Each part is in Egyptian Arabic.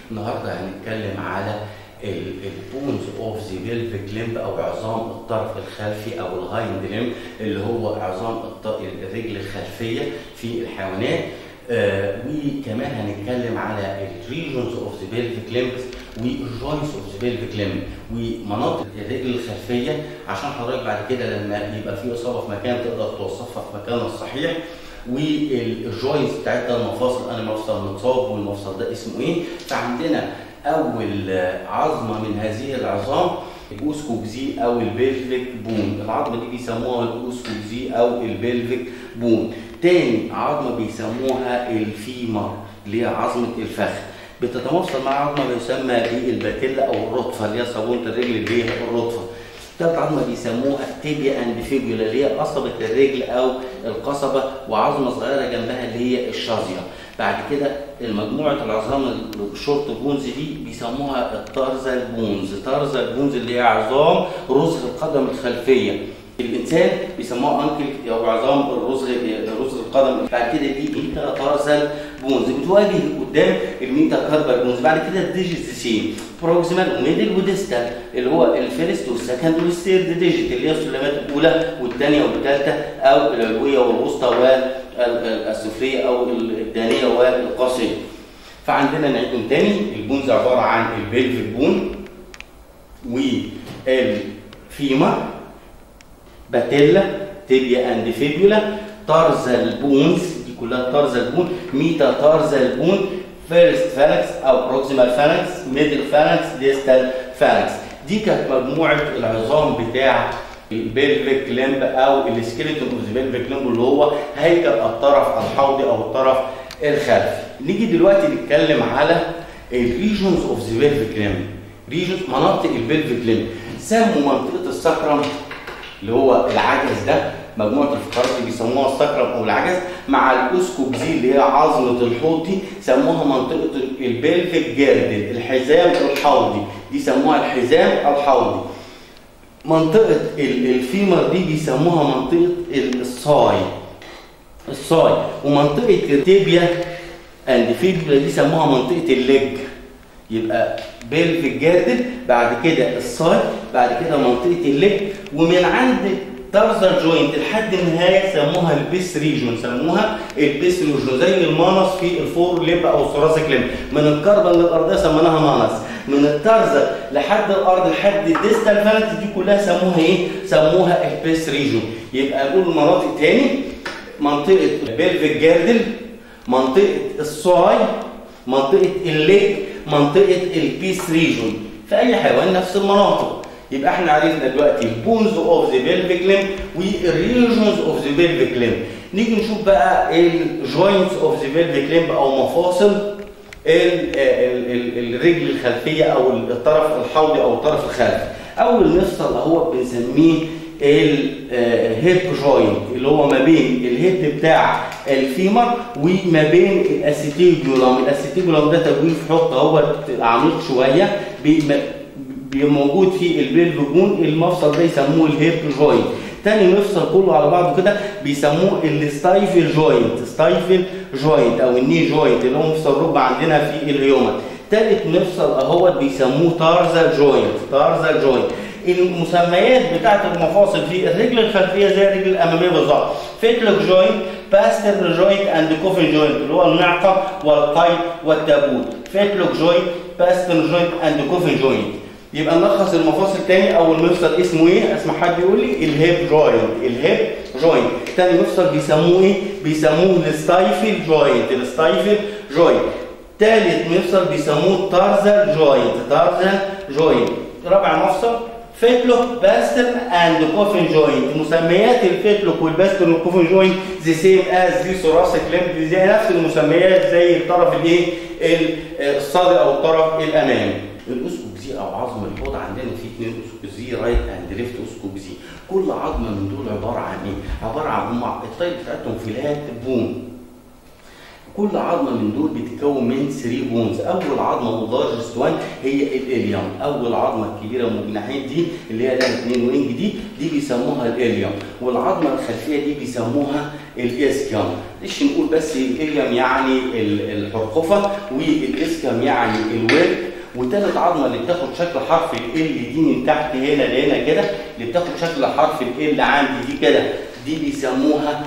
النهارده هنتكلم على البونز اوف ذا بيلفيك ليمب او عظام الطرف الخلفي او الهايند ليمب اللي هو عظام الط- الرجل الخلفيه في الحيوانات آه وكمان هنتكلم على الريجونز اوف ذا بيلفيك ليمبس والجوينتس اوف ذا بيلفيك ليمب ومناطق الرجل الخلفيه عشان حضرتك بعد كده لما يبقى في اصابه في مكان تقدر توصفها في مكانها الصحيح والجوينتس بتاعتها المفاصل انا مفصل متصاب والمفصل ده اسمه ايه فعندنا اول آه، عظمه من هذه العظام الاوسكوبزي او البلفيك بون العظمه دي بيسموها الاوسكوبزي او البلفيك بون تاني عظمه بيسموها الفيمر اللي هي عظمه الفخذ بتتمثل مع عظمه يسمى بالباتيلا او الرطفه اللي هي صابونه الرجل اللي هي الرطفه تالت عظمه بيسموها تيبيا اند فيبيولا اللي هي قصبه الرجل او القصبه وعظمه صغيره جنبها اللي هي الشظيه بعد كده المجموعه العظام الشورت بونز دي بيسموها التارزال بونز تارزال بونز اللي هي عظام رزغ القدم الخلفيه الانسان بيسموها انكل او عظام الرزغ رزغ القدم بعد كده دي ميتا تارزال بونز بتواجه قدام الميتا كاربال بونز بعد كده الديجيت سين بروكسيمال وميدل وديستال اللي هو الفيرست والسكند والثيرد ديجيت اللي هي السلمات الاولى والثانيه والثالثه او العلويه والوسطى والسفليه او الدانيه والقاصيه فعندنا نعيدهم تاني البونز عباره عن البلفيك بون والفيمر باتيلا تيبيا اند فيبيولا تارزال بونز دي كلها تارزال بون ميتا تارزال بون فيرست فالكس او بروكسيمال فالكس ميدل فالكس ديستال فالكس دي كانت مجموعه العظام بتاع البلفيك لمب او السكيلتون اوف ذا بلفيك لمب اللي هو هيكل الطرف الحوضي او الطرف الخلفي نيجي دلوقتي نتكلم على الريجونز اوف ذا بلفيك لمب ريجونز مناطق البلفيك لمب سموا منطقه السكرم اللي هو العجز ده مجموعه الفقرات اللي بيسموها السكرم او العجز مع الاوسكوبزي اللي هي عظمه الحوض دي سموها منطقه البلفيك جيردل الحزام الحوضي دي سموها الحزام الحوضي منطقه ال- الفيمر دي بيسموها منطقه ال- الصاي الصاي ومنطقه التيبيا اند فيبولا دي سموها منطقه الليج يبقى بيلفيك جاردل بعد كده الصاي بعد كده منطقه الليج ومن عند تارزر جوينت لحد النهايه سموها البيس ريجون سموها البيس ريجون زي المانس في الفور ليب او الثوراسيك ليب من الكربون للارضيه سميناها مانس من التارزر لحد الارض لحد الديستال فالنس دي كلها سموها ايه؟ سموها البيس ريجون يبقى نقول مناطق تاني منطقه البيلفيك جاردل منطقه الصاي منطقه الليج منطقه البيس ريجون في اي حيوان نفس المناطق يبقى احنا عرفنا دلوقتي البونز اوف ذا بيلفيك ليم والريجونز اوف ذا بيلفيك ليم نيجي نشوف بقى الجوينتس اوف ذا بيلفيك ليم او مفاصل ال- ال- ال- الرجل الخلفيه او الطرف الحوضي او الطرف الخلفي اول مفصل اهو بنسميه الهيب جوينت اللي هو ما بين الهيد بتاع الفيمر وما بين الاسيتيبيولم الاسيتيبيولم ده تجويف حط هو عميق شويه بي- بي- موجود في البيلفجون المفصل ده يسموه الهيب جوينت تاني مفصل كله على بعضه كده بيسموه الستايفل جوينت ستايفل جوينت او الني جوينت اللي هو مفصل الركبه عندنا في الهيومن تالت مفصل اهوت بيسموه تارزا جوينت تارزا جوينت المسميات بتاعت المفاصل في الرجل الخلفيه زي الرجل الاماميه بالظبط فيتلك جوينت باستر جوينت اند كوفن جوينت اللي هو المعقم والقيد والتابوت فيتلك جوينت باستر جوينت اند كوفن جوينت يبقى نلخص المفاصل تاني اول مفصل اسمه ايه اسمع حد يقول لي الهيب جوينت الهيب جوينت تاني مفصل بيسموه ايه بيسموه الستايفل جوينت الستايفل جوينت تالت مفصل بيسموه التارزل جوينت تارزل جوينت رابع مفصل فيتلوك باستر اند كوفن جوينت مسميات الفيتلوك والباستر والكوفن جوينت زي سيم از دي ثوراسيك ليمب زي نفس المسميات زي الطرف الايه الصادر او الطرف الامامي الاوسكوبزي او عظم الحوض عندنا في اثنين اوسكوبزي رايت اند ليفت اوسكوبزي كل عظمه من دول عباره عن ايه عباره عن هم الطيب بتاعتهم فيلات بون كل عظمه من دول بتتكون من 3 بونز اول عظمه واللارجست وان هي الاليوم اول عظمه الكبيره من الجناحين دي اللي هي لها اثنين وينج دي دي بيسموها الاليوم والعظمه الخلفيه دي بيسموها الاسكيوم ليش نقول بس الاليوم يعني الحرقفه والاسكيوم يعني الورك وتالت عظمه اللي بتاخد شكل حرف ال دي من تحت هنا لهنا كده اللي بتاخد شكل حرف ال عندي دي كده دي بيسموها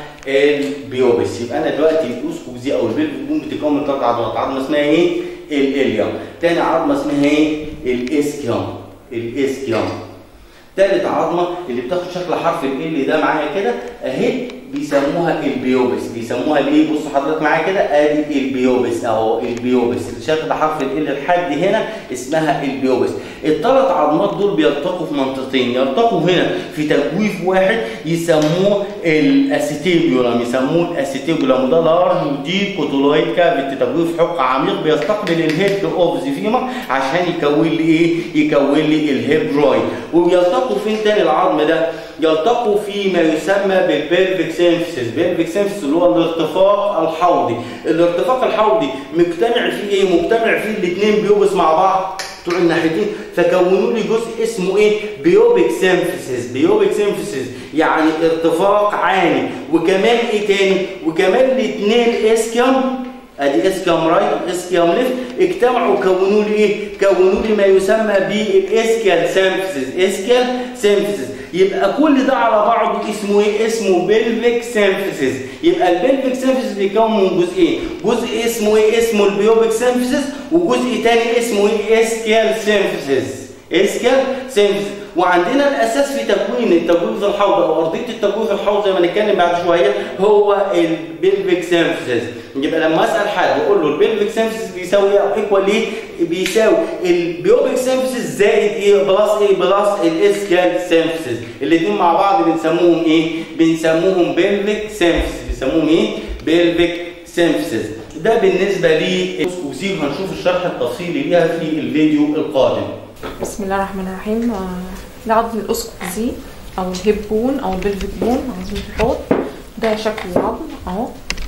البيوبس يبقى انا دلوقتي الاوسكوبزي او البلفيك بون بتتكون من ثلاث عضلات عظمه اسمها ايه؟ الاليوم تاني عظمه اسمها ايه؟ الاسكيوم الاسكيوم تالت عظمه اللي بتاخد شكل حرف ال ده معايا كده اهي بيسموها البيوبس بيسموها الايه بصوا حضرتك معايا كده ادي البيوبس اهو البيوبس شكل حرف ال لحد هنا اسمها البيوبس الثلاث عظمات دول بيلتقوا في منطقتين يلتقوا هنا في تجويف واحد يسموه الاسيتيبيولم يسموه الاسيتيبيولم وده لارج ودي كوتولويد كافيتي تجويف حق عميق بيستقبل الهيد اوف ذا فيمر عشان يكون لي ايه يكون لي الهيب جوينت وبيلتقوا فين تاني العظم ده يلتقوا في ما يسمى بالبيلفيك سيمفيسيس بيلفيك سيمفيسيس اللي هو الارتفاق الحوضي الارتفاق الحوضي مجتمع فيه ايه مجتمع فيه الاثنين بيوبس مع بعض بتوع الناحيتين فكونوا لي جزء اسمه ايه بيوبيك سيمفيسيس بيوبيك سيمفيسيس يعني ارتفاق عالي وكمان ايه تاني وكمان الاثنين اسكيوم ادي اسكيوم رايت واسكيوم ليفت اجتمعوا كونوا لي ايه كونوا لي ما يسمى بالاسكيال سيمفيسيس اسكيال سيمفيسيس يبقى كل ده على بعضه اسمه ايه؟ اسمه بيلفيك سيمفيسيس يبقى البيلفيك سيمفيسيس بيتكون من جزئين جزء اسمه ايه؟ اسمه البيوبيك سيمفيسيس وجزء تاني اسمه ايه؟ اسكيال سيمفيسيس اسكيال سيمفيسيس وعندنا الاساس في تكوين التجويف الحوض او ارضيه التجويف الحوض زي ما هنتكلم بعد شويه هو البيلفيك سيمفيسيس يبقى لما اسال حد واقول له البيلفيك سيمفيسيس بيساوي ايه او ايكوال ايه بيساوي البيوبيك سيمفيسيس زائد ايه بلس ايه بلس الاسكال سيمفيسيس الاثنين مع بعض بنسموهم ايه بنسموهم بيلفيك سيمفيسيس بنسموهم ايه بيلفيك سيمفيسيس ده بالنسبه لي وزير هنشوف الشرح التفصيلي ليها في الفيديو القادم بسم الله الرحمن الرحيم ده عظم الاسكوزي او الهيب بون او البلفيك بون عظم الحوض ده شكل العظم اهو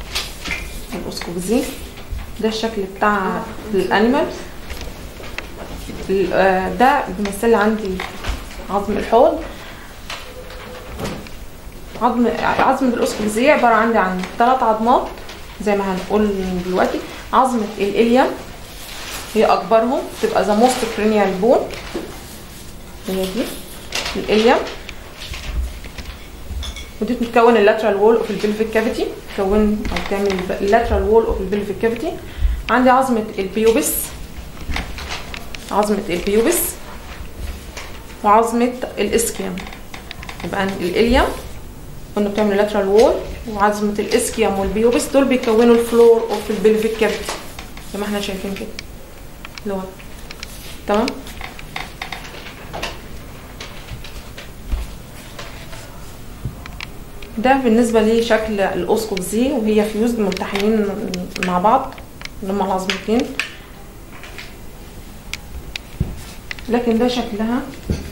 الاسكوزي ده الشكل بتاع الانيمال ده بيمثل عندي عظم الحوض عظم عظمة الاسكوزي عبارة عندي عن ثلاث عظمات زي ما هنقول دلوقتي عظمة الاليم هي اكبرهم تبقى ذا موست كرينيال بون هي دي الاليم ودي بتكون اللاترال وول اوف البلفيك كافيتي تكون او تعمل اللاترال وول اوف البلفيك كافيتي عندي عظمه البيوبس عظمه البيوبس وعظمه الاسكيوم يبقى الاليم قلنا بتعمل لاترال وول وعظمه الاسكيوم والبيوبس دول بيكونوا الفلور اوف البلفيك كافيتي زي ما احنا شايفين كده اللي هو تمام ده بالنسبة لشكل الأسقف زي وهي فيوزد ملتحمين مع بعض اللي هما العظمتين لكن ده شكلها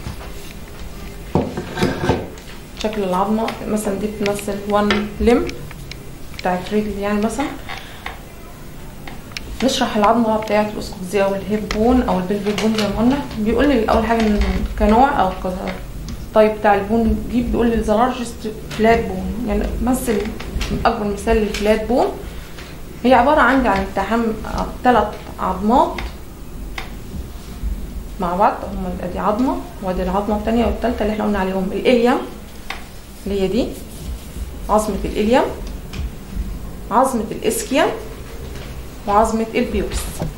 شكل العظمة مثلا دي بتمثل وان لم بتاعت رجل يعني مثلا نشرح العظمة بتاعت الأسقفزية أو الهيب بون أو البلفيك بون زي ما قلنا بيقول لي أول حاجة إن كنوع أو الطيب بتاع البون دي بيقول لي ذا لارجست فلات بون يعني مثل أكبر مثال للفلات بون هي عبارة عندي عن التحم ثلاث عظمات مع بعض هما ادي عظمة وادي العظمة التانية والتالتة اللي احنا قلنا عليهم الإليم اللي هي دي عظمة الإليم عظمة الإسكيام وعظمة البيوبس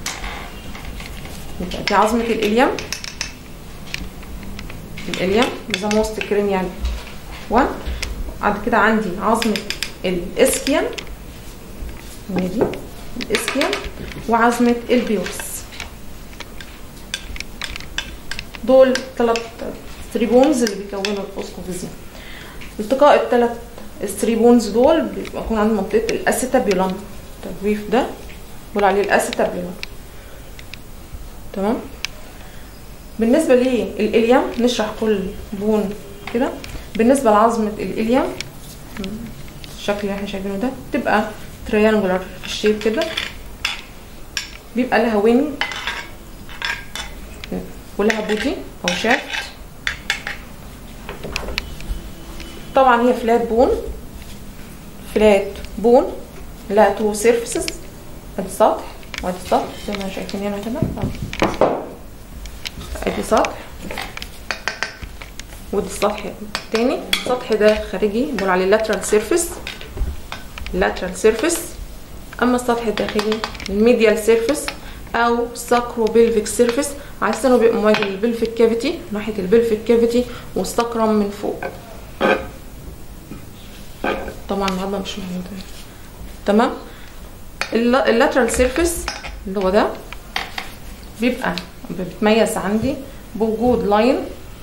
دي عظمة الإليم الإليم ذا موست كرينيال وان بعد كده عندي عظمة الإسكيام هي دي الإسكيام وعظمة البيوبس دول ثلاث ستريبونز اللي بيكونوا الأسقفزين التقاء الثلاث ستريبونز دول بيكون عند منطقة الأسيتابيولم التجويف ده بقول عليه الأسيتابيولم تمام بالنسبة للإليام نشرح كل بون كده بالنسبة لعظمة الإليام الشكل اللي احنا شايفينه ده تبقى تريانجولار في الشيب كده بيبقى لها وينج ولها بودي او شافت طبعا هي فلات بون فلات بون لها تو سيرفيسز ادي سطح وادي سطح زي ما شايفين هنا كده ادي سطح ودي السطح التاني السطح ده خارجي بنقول عليه lateral surface lateral surface اما السطح الداخلي الميديال سيرفيس او ساكرو بيلفيك سيرفيس على انه بيبقى مواجه للبلفيك كافيتي ناحيه البلفيك كافيتي والسكرم من فوق طبعا العظمه مش موجوده تمام اللاترال سيرفيس اللي هو ده بيبقى بيتميز عندي بوجود لاين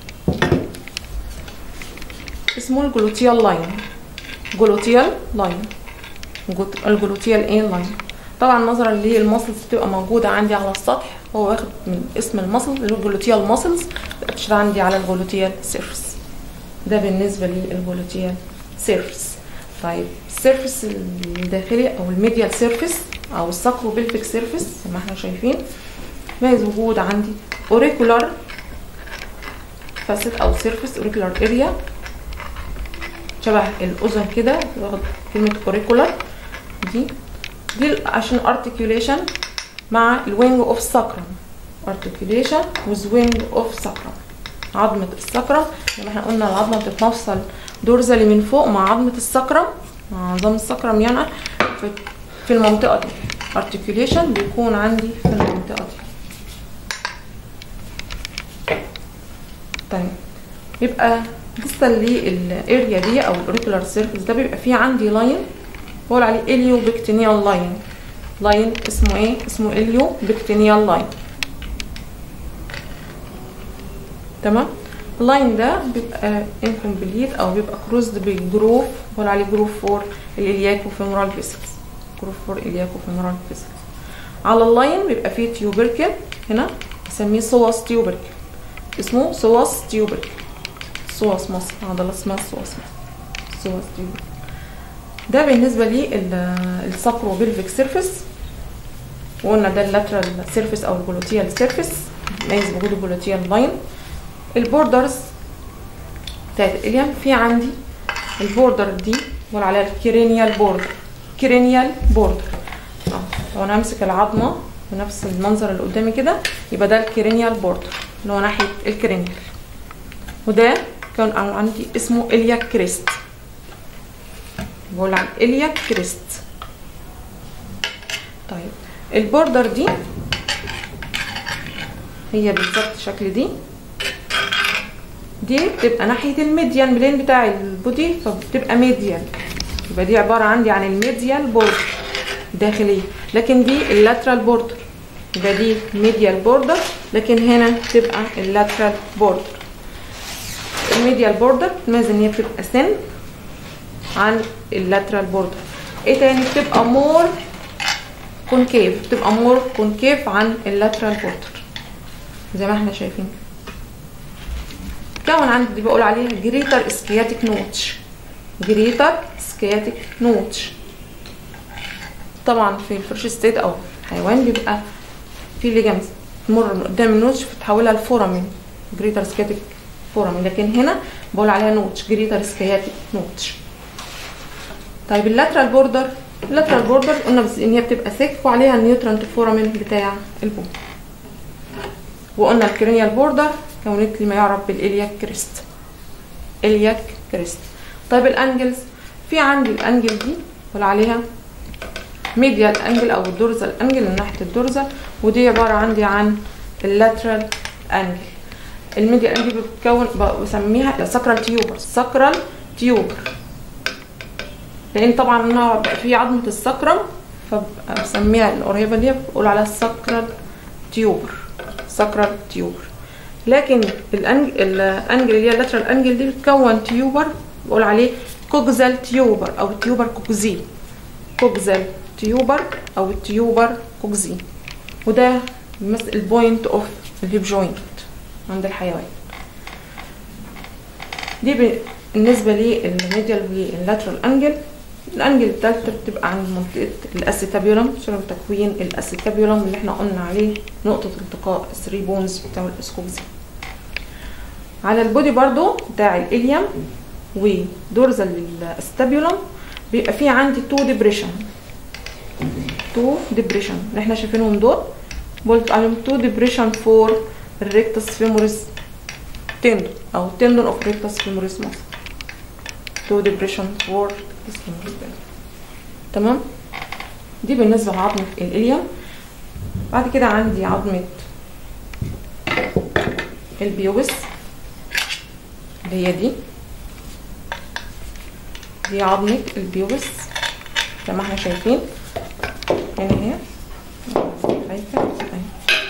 اسمه الجلوتيال لاين جلوتيال لاين الجلوتيال ايه لاين طبعا نظرا للمسلز بتبقى موجوده عندي على السطح هو واخد من اسم المسل اللي هو الجلوتيال ماسلز بتشتغل عندي على الجلوتيال سيرفيس ده بالنسبه للجلوتيال سيرفيس طيب السيرفيس الداخلي او الميديال سيرفيس او الساكرو بيلفيك سيرفيس زي ما احنا شايفين مايز وجود عندي اوريكولار فاسد او سيرفيس اوريكولار اريا شبه الاذن كده واخد كلمه اوريكولار دي دي عشان ارتكيوليشن مع الوينج اوف ساكرم ارتكيوليشن وذ وينج اوف ساكرم عظمه الساكرم زي ما احنا قلنا العظمه بتتمفصل دورزالي من فوق مع عظمه الساكرم مع عظام الساكرم يعني في, في المنطقه دي ارتكيوليشن بيكون عندي في المنطقه دي طيب يبقى لسه للاريا دي او الاوريكولار سيرفيس ده بيبقى فيه عندي لاين بقول عليه اليو بكتينيال لاين لاين اسمه ايه اسمه اليو بكتينيال لاين تمام اللاين ده بيبقى انكمبليت او بيبقى كروزد بجروف بقول عليه جروف فور الالياكو فيمورال فيسلز جروف فور الياكو فيمورال فيسلز على اللاين بيبقى فيه تيوبركل هنا نسميه سواس تيوبركل اسمه سواس تيوبركل سواس مصر عضلة اسمها سواس مصر سواس تيوبركل ده بالنسبة لي الساكرو بيلفيك سيرفيس وقلنا ده اللاترال سيرفيس او الجلوتيال سيرفيس ميز بوجود الجلوتيال لاين البوردرز بتاعت الاليان في عندي البوردر دي بقول عليها الكرينيال بوردر كرينيال بوردر لو انا امسك العظمه بنفس المنظر اللي قدامي كده يبقى ده الكرينيال بوردر اللي هو ناحيه الكرينيال وده كان عندي اسمه الياك كريست بقول عن الياك كريست طيب البوردر دي هي بالظبط شكل دي دي بتبقى ناحية الميديان بلين بتاع البودي فبتبقى ميديال يبقى دي عبارة عندي عن الميديال بوردر داخلية لكن دي اللاترال بوردر يبقى دي ميديال بوردر لكن هنا تبقى اللاترال بوردر الميديال بوردر تميز ان هي بتبقى سن عن اللاترال بوردر ايه تاني بتبقى مور كونكيف بتبقى مور كونكيف عن اللاترال بوردر زي ما احنا شايفين كون عندي دي بقول عليها جريتر اسكياتيك نوتش جريتر اسكياتيك نوتش طبعا في الفرش ستيت او الحيوان بيبقى في ليجامز تمر قدام النوتش فتحولها لفورامين جريتر اسكياتيك فورامين لكن هنا بقول عليها نوتش جريتر اسكياتيك نوتش طيب اللاترال بوردر اللاترال بوردر قلنا بس ان هي بتبقى سيك وعليها النيوترانت فورامين بتاع البون وقلنا الكرينيال بوردر كونت لي ما يعرف بالالياك كريست الياك كريست طيب الانجلز في عندي الانجل دي بقول عليها ميديال انجل او الدورزال انجل من ناحيه الدورزال ودي عباره عندي عن اللاترال انجل الميديال انجل بتتكون بسميها ساكرال تيوبر ساكرال تيوبر لان طبعا انا في عظمه السكرم فبسميها القريبه دي بقول عليها ساكرال تيوبر ساكرال تيوبر لكن الانجل الانجل اللي هي اللاترال انجل دي بتكون تيوبر بقول عليه كوكزال تيوبر او تيوبر كوكزي كوكزال تيوبر او التيوبر كوكزي وده بيمثل البوينت اوف الهيب جوينت عند الحيوان دي بالنسبه للميديال واللاترال انجل الانجل التالتة بتبقى عند منطقة الاسيتابيولم شنو تكوين الاسيتابيولم اللي احنا قلنا عليه نقطة التقاء الثري بونز بتاع الاسكوبزي على البودي برضو بتاع الاليوم ودورزال الاستابيولم بيبقى فيه عندي تو ديبريشن تو ديبريشن اللي احنا شايفينهم دول قلت عليهم تو ديبريشن فور الريكتس فيموريس تندون او تندون اوف ريكتس فيموريس ماسل تو ديبريشن فور ريكتس فيموريس تمام دي بالنسبه لعظمه الاليوم بعد كده عندي عظمه البيوبس اللي هي دي دي عظمة البيوبس زي ما احنا شايفين هنا هي شايفة اهي.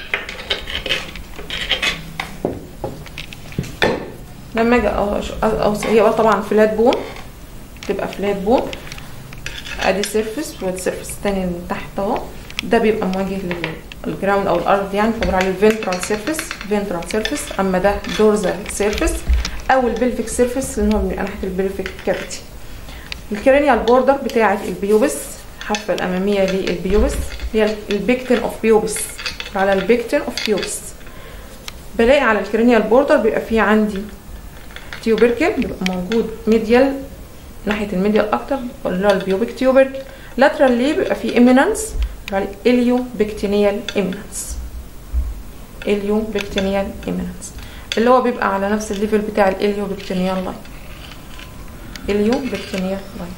لما اجي أوش- أوص هي بقى طبعا فلات بون تبقى فلات بون ادي سيرفس والسيرفس التاني من تحت اهو ده بيبقى موجه للجراوند او الارض يعني فبقول عليه الفنترال سيرفس فنترال سيرفس اما ده دورزال سيرفس او البلفيك سيرفس اللي هو من ناحيه البلفيك كافيتي الكرينيال بوردر بتاعه البيوبس الحافه الاماميه للبيوبس هي البيكتن اوف بيوبس على البيكتن اوف بيوبس بلاقي على الكرينيال بوردر بيبقى فيه عندي تيوبركل بيبقى موجود ميديال ناحيه الميديال اكتر اللي هو البيوبيك تيوبركل لاترال ليه بيبقى فيه ايمينانس اليو بكتينيال ايمينانس اليو بكتينيال ايمينانس اللي هو بيبقى على نفس الليفل بتاع الاليو بكتينيال لاين اليو بكتينيال لاين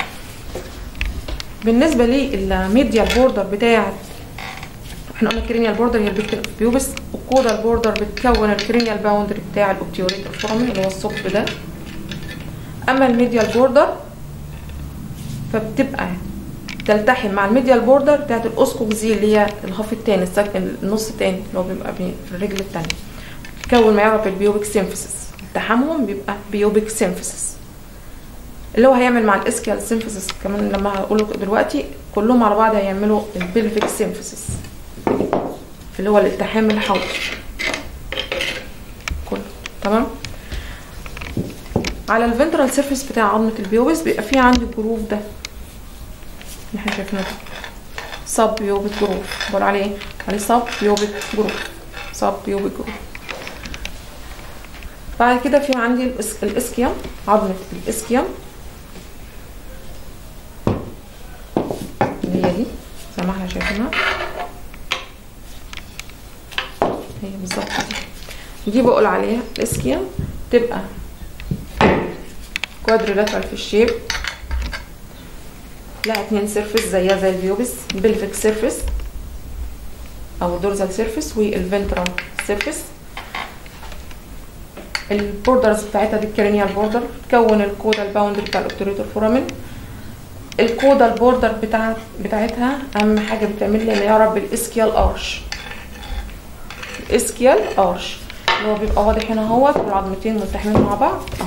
بالنسبه للميديال بوردر بتاع احنا قلنا الكرينيال بوردر هي البيكتين اوف بيوبس والكودال بوردر بتكون الكرينيال باوندري بتاع الاوبتيوريت فورامين اللي هو الثقب ده اما الميديال بوردر فبتبقى تلتحم مع الميديال بوردر بتاعت الاوسكوكزي اللي هي الهاف التاني السك- النص التاني اللي هو بيبقى بي- في الرجل التانية تكون ما يعرف البيوبيك سيمفيسيس التحمهم بيبقى بيوبيك سيمفيسيس اللي هو هيعمل مع الاسكيال سيمفيسيس كمان لما هقول لكم دلوقتي كلهم على بعض هيعملوا البلفيك سيمفيسيس اللي هو الالتحام الحوضي كله تمام على الفنترال سيرفيس بتاع عظمة البيوبس بيبقى فيه عندي الجروف ده اللي احنا شايفينه ده سب بيوبيك جروف بقول عليه عليه سب بيوبيك جروف سب بيوبيك جروف بعد كده في عندي الإس- الاسكيوم عظمة الاسكيوم اللي هي دي زي ما احنا شايفينها هي بالظبط دي دي بقول عليها الاسكيوم تبقى كوادريلاترال في الشيب لها اتنين سيرفيس زيها زي البيوبس بلفيك سيرفيس او دورزال سيرفيس والفنترال سيرفيس البوردرز بتاعتها دي الكرينيال بوردر تكون الكودال باوندري بتاع الاوبتوريتور فورامين الكودال بوردر بتاع بتاعتها اهم حاجه بتعمل لي يعرف بالاسكيال ارش الاسكيال ارش اللي هو بيبقى واضح هنا اهوت والعظمتين ملتحمين مع بعض اه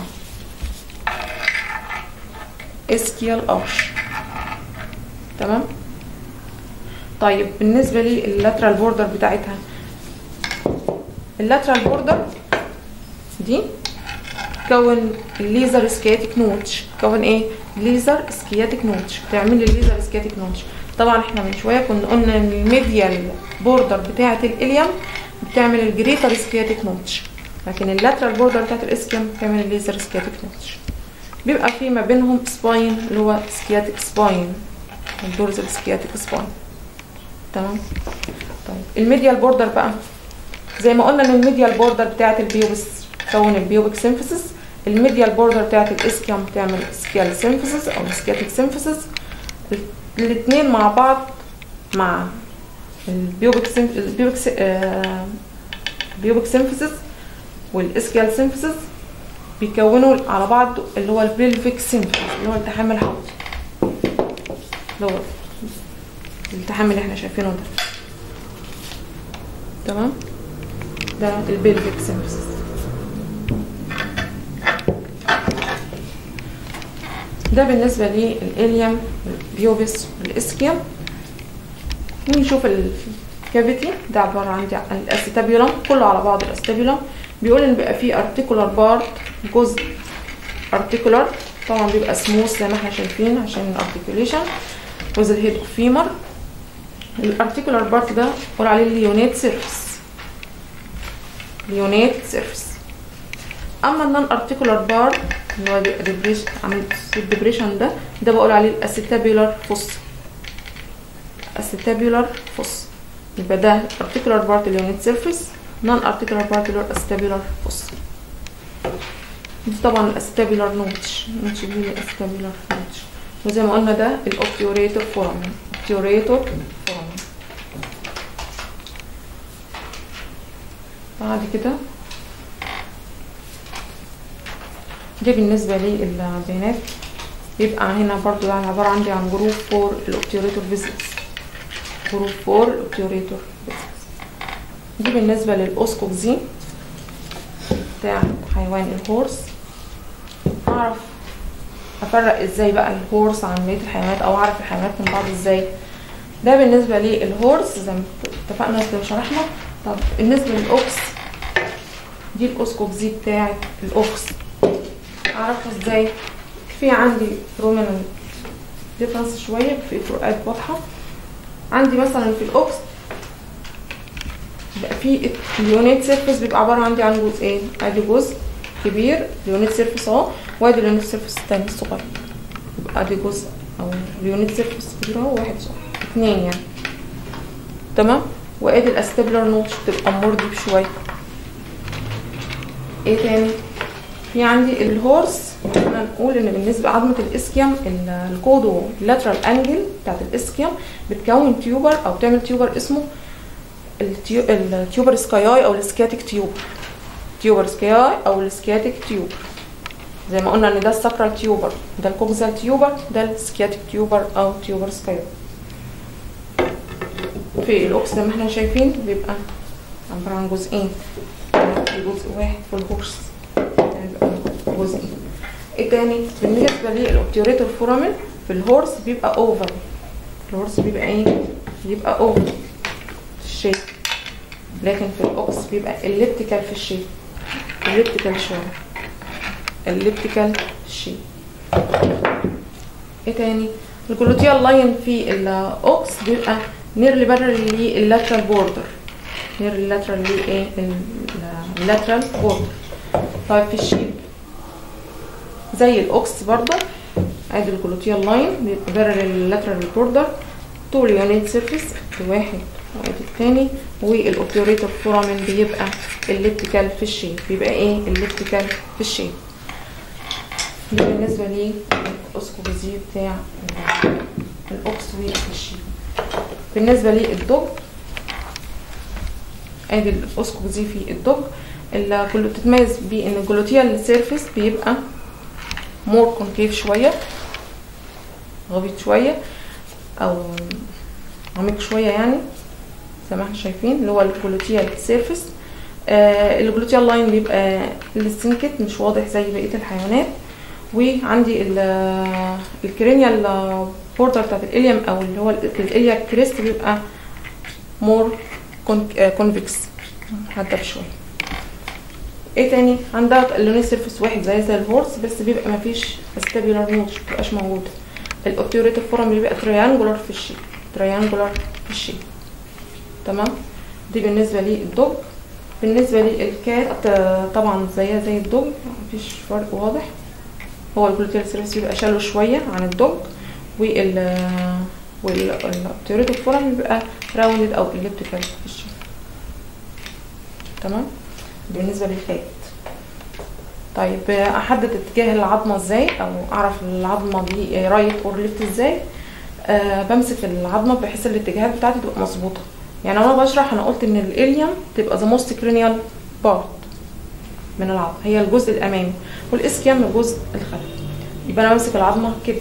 اسكيال ارش تمام طيب بالنسبه لللاترال بوردر بتاعتها اللاترال بوردر دي تكون الليزر سكياتيك نوتش تكون ايه ليزر سكياتيك نوتش بتعمل لي الليزر سكياتيك نوتش طبعا احنا من شويه كنا قلنا ان الميديال بوردر بتاعه الاليوم بتعمل الجريتر سكياتيك نوتش لكن اللاترال بوردر بتاعه الاسكيوم بتعمل الليزر سكياتيك نوتش بيبقى في ما بينهم سباين اللي هو سكياتيك سباين الدورزال سكياتيك سباين تمام طيب الميديال بوردر بقى زي ما قلنا ان الميديال بوردر بتاعه البيوبس تكون البيوبك سيمفيسيس الميديال بوردر بتاعه الاسكيوم بتعمل سكيال سيمفيسيس او سكياتيك سيمفيسيس الاثنين مع بعض مع البيوبك سيم... البيوبك سي... آه... البيوبك سيمفيسيس والاسكيال سيمفيسيس بيكونوا على بعض اللي هو البلفيك سيمفيسيس اللي هو التحام الحوضي اللي هو الالتحام اللي احنا شايفينه ده تمام ده البلفيك سيمفيسيس ده بالنسبة للإليوم البيوبس والإسكيوم ونشوف الكافيتي ده عبارة عن دي- عن الأسيتابيولم كله على بعض الأسيتابيولم بيقول إن بيبقى فيه ارتيكولار بارت جزء ارتيكولار طبعا بيبقى سموث زي ما احنا شايفين عشان الارتكيوليشن with the head of femur الارتيكولار بارت ده بقول عليه اليونيت سيرفيس اليونيت سيرفيس اما النون ارتيكولار بارت اللي هو ديبريشن عمليه الديبريشن ده ده بقول عليه الاسيتابيولار فوس اسيتابيولار فوس يبقى ده ارتيكولار بارت اليونيت سيرفيس نون ارتيكولار بارت اللي هو الاسيتابيولار فوس دي طبعا الاسيتابيولار نوتش نوتش دي الاسيتابيولار نوتش وزي ما قلنا ده الاوبتيوريتور فورامين اوبتيوريتور فورامين بعد كده دي بالنسبة للبيانات يبقى هنا برضو يعني عبارة عندي عن جروب فور الاوبتيوريتور فيزيتس جروب فور الاوبتيوريتور فيزيتس دي بالنسبة للأوسكوكزي بتاع حيوان الهورس أعرف أفرق ازاي بقى الهورس عن بقية الحيوانات أو أعرف الحيوانات من بعض ازاي ده بالنسبة للهورس زي ما اتفقنا زي ما شرحنا طب بالنسبة للأوكس دي الأوسكوكزي بتاعت الأوكس اعرفها ازاي في عندي رومانال ديفرنس شويه في فروقات واضحه عندي مثلا في الاوكس بقى في اليونيت سيرفيس بيبقى عباره عندي عن جزئين ادي جزء كبير اليونيت سيرفيس اهو وادي اليونيت سيرفيس التاني الصغير يبقى ادي جزء او اليونيت سيرفيس كبير اهو واحد صغير اتنين يعني تمام وادي الاستابلر نوتش بتبقى مردب شويه ايه تاني في عندي الهورس احنا نقول ان بالنسبه عظمه الاسكيوم الكودو لاترال انجل بتاعت الاسكيوم بتكون تيوبر او تعمل تيوبر اسمه التيو التيوبر سكاياي او السكياتيك تيوبر تيوبر سكاياي او السكياتيك تيوبر زي ما قلنا ان ده الساكرال تيوبر ده الكوكزال تيوبر ده السكياتيك تيوبر او تيوبر سكاياي في الاوكس زي ما احنا شايفين بيبقى عباره عن جزئين في جزء واحد في الهورس جزء ايه تاني بالنسبه للاوبتيوريتور فورامين في الهورس بيبقى اوفر الهورس بيبقى ايه بيبقى اوفر في الشيب لكن في الاوكس بيبقى الليبتيكال في الشيب الليبتيكال شويه الليبتيكال في الشيب ايه تاني الجلوتيال لاين في الاوكس بيبقى نيرلي بارل لللاترال بوردر نيرلي لاترال لايه اللاترال بوردر طيب في الشيب زي الاوكس برضه ادي الجلوتيال لاين بيبقى بارل اللاترال بوردر طول يونيت سيرفيس واحد وادي التاني والاوبتيوريتور فورامين بيبقى الليبتيكال في الشيب بيبقى ايه الليبتيكال في الشيب ده بالنسبه للاوسكوبيزي بتاع الاوكس والشيب بالنسبه للدوج ادي الاوسكوبيزي في الدوج اللي بتتميز بان الجلوتيال سيرفيس بيبقى مور كونكيف شويه غويط شويه او عميق شويه يعني زي ما احنا شايفين اللي هو الجلوتيال سيرفيس آه الجلوتيال لاين بيبقى السنكت مش واضح زي بقيه الحيوانات وعندي الكرينيال بوردر بتاعت الاليم او اللي هو الاليا كريست بيبقى مور كونفكس محدب شويه ايه تاني عندها اللوني سيرفيس واحد زي زي الهورس بس بيبقى مفيش ستابيولار نوتش مبتبقاش موجوده الاوبتيوريتور فورم بيبقى تريانجولار في الشيب تريانجولار في الشيب تمام دي بالنسبه للدوج بالنسبه للكات طبعا زيها زي الدوج مفيش فرق واضح هو الجلوتيال سيرفيس بيبقى شالو شويه عن الدوج وال والاوبتيوريتور فورم بيبقى راوندد او اليبتيكال في الشيب تمام بالنسبه للفات طيب احدد اتجاه العظمه ازاي او اعرف العظمه دي رايت اور ليفت ازاي أه بمسك العظمه بحيث الاتجاهات بتاعتي تبقى مظبوطه يعني وانا بشرح انا قلت ان الاليوم تبقى ذا موست كرينيال بارت من العظم هي الجزء الامامي والاسكيام الجزء الخلفي يبقى انا بمسك العظمه كده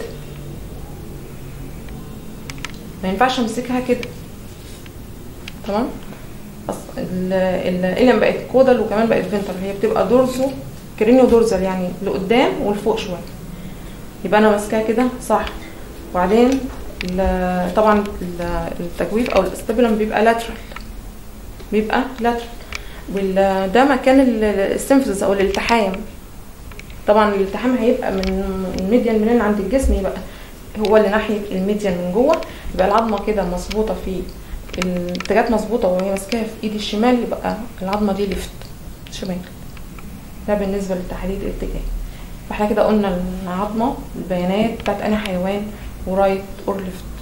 ما ينفعش امسكها كده تمام الاليم بقت كودال وكمان بقت فينتر هي بتبقى دورزو كرينيو دورزال يعني لقدام ولفوق شويه يبقى انا ماسكاها كده صح وبعدين طبعا التجويف او الاستابيلم بيبقى لاترال بيبقى لاترال وده مكان السيمفيسز او الالتحام طبعا الالتحام هيبقى من الميديان منين عند الجسم يبقى هو اللي ناحيه الميديان من جوه يبقى العظمه كده مظبوطه في الاتجاهات مظبوطه وهي ماسكاها في ايدي الشمال يبقى العظمه دي ليفت شمال ده بالنسبه لتحديد الاتجاه فاحنا كده قلنا العظمه البيانات بتاعت انا حيوان ورايت اور ليفت